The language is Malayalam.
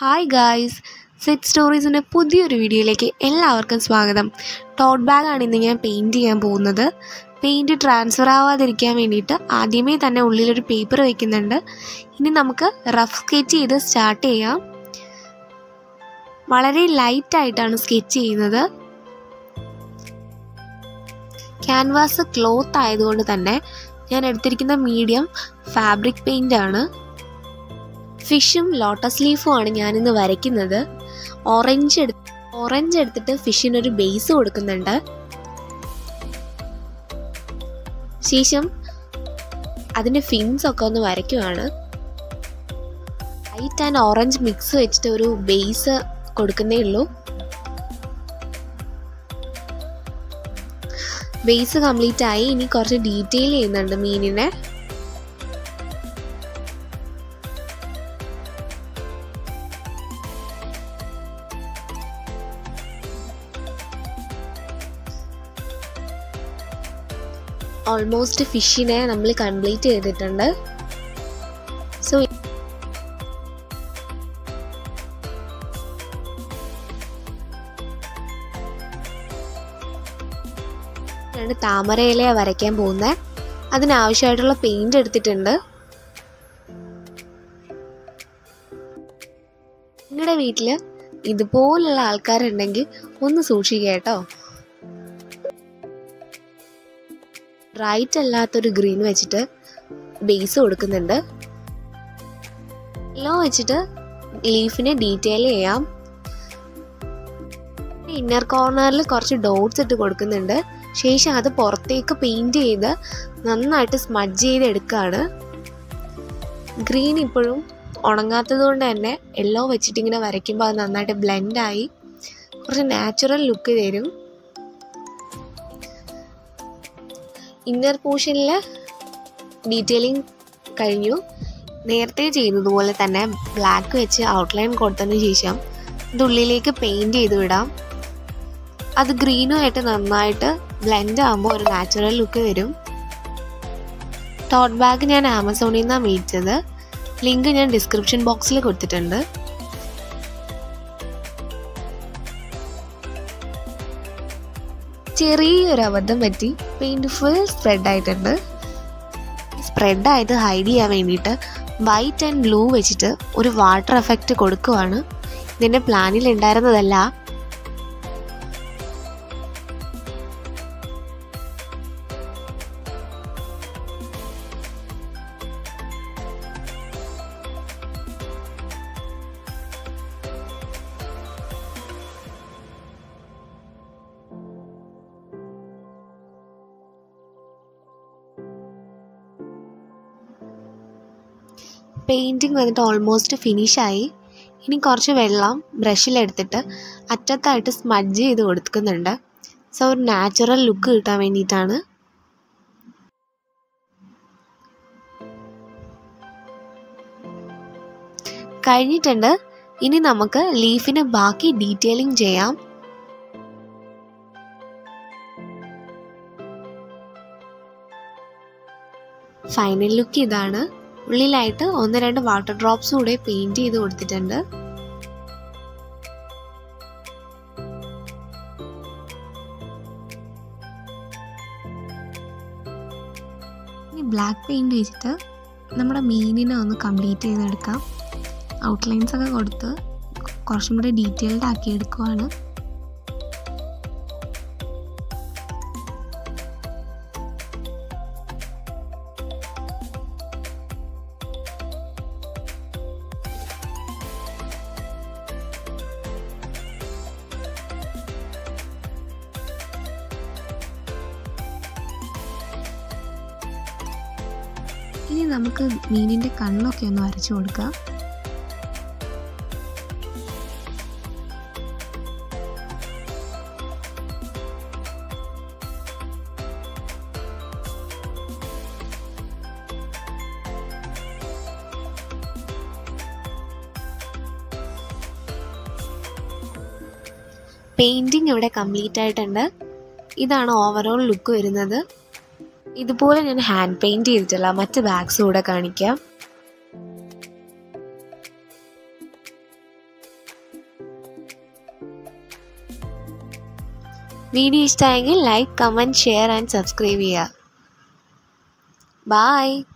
ഹായ് ഗായ്സ് സെറ്റ് സ്റ്റോറീസിൻ്റെ പുതിയൊരു വീഡിയോയിലേക്ക് എല്ലാവർക്കും സ്വാഗതം ടോട്ട് ബാഗാണ് ഇന്ന് ഞാൻ പെയിൻറ്റ് ചെയ്യാൻ പോകുന്നത് പെയിൻറ്റ് ട്രാൻസ്ഫർ ആവാതിരിക്കാൻ വേണ്ടിയിട്ട് ആദ്യമേ തന്നെ ഉള്ളിലൊരു പേപ്പർ വയ്ക്കുന്നുണ്ട് ഇനി നമുക്ക് റഫ് സ്കെച്ച് ചെയ്ത് സ്റ്റാർട്ട് ചെയ്യാം വളരെ ലൈറ്റായിട്ടാണ് സ്കെച്ച് ചെയ്യുന്നത് ക്യാൻവാസ് ക്ലോത്ത് ആയതുകൊണ്ട് തന്നെ ഞാൻ എടുത്തിരിക്കുന്ന മീഡിയം ഫാബ്രിക് പെയിൻ്റ് ആണ് ഫിഷും ലോട്ടസ് ലീഫും ആണ് ഞാനിന്ന് വരയ്ക്കുന്നത് ഓറഞ്ച് എടു ഓറഞ്ച് എടുത്തിട്ട് ഫിഷിനൊരു ബേസ് കൊടുക്കുന്നുണ്ട് ശേഷം അതിൻ്റെ ഫിൻസ് ഒക്കെ ഒന്ന് വരയ്ക്കുവാണ് വൈറ്റ് ആൻഡ് ഓറഞ്ച് മിക്സ് വെച്ചിട്ട് ഒരു ബേസ് കൊടുക്കുന്നേ ഉള്ളൂ ബേസ് കംപ്ലീറ്റ് ആയി ഇനി കുറച്ച് ഡീറ്റെയിൽ ചെയ്യുന്നുണ്ട് മീനിനെ ഓൾമോസ്റ്റ് ഫിഷിനെ നമ്മൾ കംപ്ലീറ്റ് ചെയ്തിട്ടുണ്ട് സോ രണ്ട് താമരയില വരയ്ക്കാൻ പോകുന്നത് അതിനാവശ്യമായിട്ടുള്ള പെയിന്റ് എടുത്തിട്ടുണ്ട് നിങ്ങളുടെ വീട്ടിൽ ഇതുപോലുള്ള ആൾക്കാരുണ്ടെങ്കിൽ ഒന്ന് സൂക്ഷിക്കുക കേട്ടോ റൈറ്റ് അല്ലാത്തൊരു ഗ്രീൻ വെച്ചിട്ട് ബേസ് കൊടുക്കുന്നുണ്ട് യെല്ലോ വെച്ചിട്ട് ലീഫിനെ ഡീറ്റെയിൽ ചെയ്യാം ഇന്നർ കോർണറിൽ കുറച്ച് ഡോട്ട്സ് ഇട്ട് കൊടുക്കുന്നുണ്ട് ശേഷം അത് പുറത്തേക്ക് പെയിന്റ് ചെയ്ത് നന്നായിട്ട് സ്മഡ്ജ് ചെയ്ത് എടുക്കുകയാണ് ഗ്രീൻ ഇപ്പോഴും ഉണങ്ങാത്തത് കൊണ്ട് തന്നെ യെല്ലോ വെച്ചിട്ട് ഇങ്ങനെ വരയ്ക്കുമ്പോൾ അത് നന്നായിട്ട് ബ്ലെൻഡായി കുറച്ച് നാച്ചുറൽ ലുക്ക് തരും ഇന്നർ പോർഷനിൽ ഡീറ്റെയിലിംഗ് കഴിഞ്ഞു നേരത്തെ ചെയ്തതുപോലെ തന്നെ ബ്ലാക്ക് വെച്ച് ഔട്ട്ലൈൻ കൊടുത്തതിന് ശേഷം ഇത് ഉള്ളിലേക്ക് പെയിൻറ് ചെയ്ത് വിടാം അത് ഗ്രീനുമായിട്ട് നന്നായിട്ട് ബ്ലെൻഡ് ആകുമ്പോൾ ഒരു നാച്ചുറൽ ലുക്ക് വരും ടോട്ട് ബാഗ് ഞാൻ ആമസോണിൽ നിന്നാണ് മേടിച്ചത് ലിങ്ക് ഞാൻ ഡിസ്ക്രിപ്ഷൻ ബോക്സിൽ കൊടുത്തിട്ടുണ്ട് ചെറിയൊരു അബദ്ധം പറ്റി പെയിൻറ് ഫുൾ സ്പ്രെഡ് ആയിട്ടുണ്ട് സ്പ്രെഡ് ആയത് ഹൈഡ് ചെയ്യാൻ വേണ്ടിയിട്ട് വൈറ്റ് ആൻഡ് ബ്ലൂ വെച്ചിട്ട് ഒരു വാട്ടർ എഫക്റ്റ് കൊടുക്കുവാണ് ഇതിൻ്റെ പ്ലാനിൽ ഉണ്ടായിരുന്നതല്ല പെയിൻറ്റിങ് വന്നിട്ട് ഓൾമോസ്റ്റ് ഫിനിഷായി ഇനി കുറച്ച് വെള്ളം ബ്രഷിലെടുത്തിട്ട് അറ്റത്തായിട്ട് സ്മഡ്ജ് ചെയ്ത് കൊടുക്കുന്നുണ്ട് സോ ഒരു നാച്ചുറൽ ലുക്ക് കിട്ടാൻ വേണ്ടിയിട്ടാണ് കഴിഞ്ഞിട്ടുണ്ട് ഇനി നമുക്ക് ലീഫിന് ബാക്കി ഡീറ്റെയിലിംഗ് ചെയ്യാം ഫൈനൽ ലുക്ക് ഇതാണ് ഉള്ളിലായിട്ട് ഒന്ന് രണ്ട് വാട്ടർ ഡ്രോപ്സ് കൂടെ പെയിന്റ് ചെയ്ത് കൊടുത്തിട്ടുണ്ട് ഇനി ബ്ലാക്ക് പെയിന്റ് വെച്ചിട്ട് നമ്മുടെ മീനിനെ ഒന്ന് കംപ്ലീറ്റ് ചെയ്തെടുക്കാം ഔട്ട്ലൈൻസ് ഒക്കെ കൊടുത്ത് കുറച്ചും കൂടെ ഡീറ്റെയിൽഡ് ആക്കി എടുക്കുവാണ് ഇനി നമുക്ക് മീനിൻ്റെ കണ്ണൊക്കെ ഒന്ന് വരച്ചു കൊടുക്കാം പെയിൻറ്റിങ് ഇവിടെ കംപ്ലീറ്റ് ആയിട്ടുണ്ട് ഇതാണ് ഓവറോൾ ലുക്ക് വരുന്നത് ഇതുപോലെ ഞാൻ ഹാൻഡ് പെയിൻറ് ചെയ്തിട്ടുള്ള മറ്റ് ബാഗ്സ് കൂടെ കാണിക്കാം വീഡിയോ ഇഷ്ടമായെങ്കിൽ like comment share and subscribe ചെയ്യുക ബായ്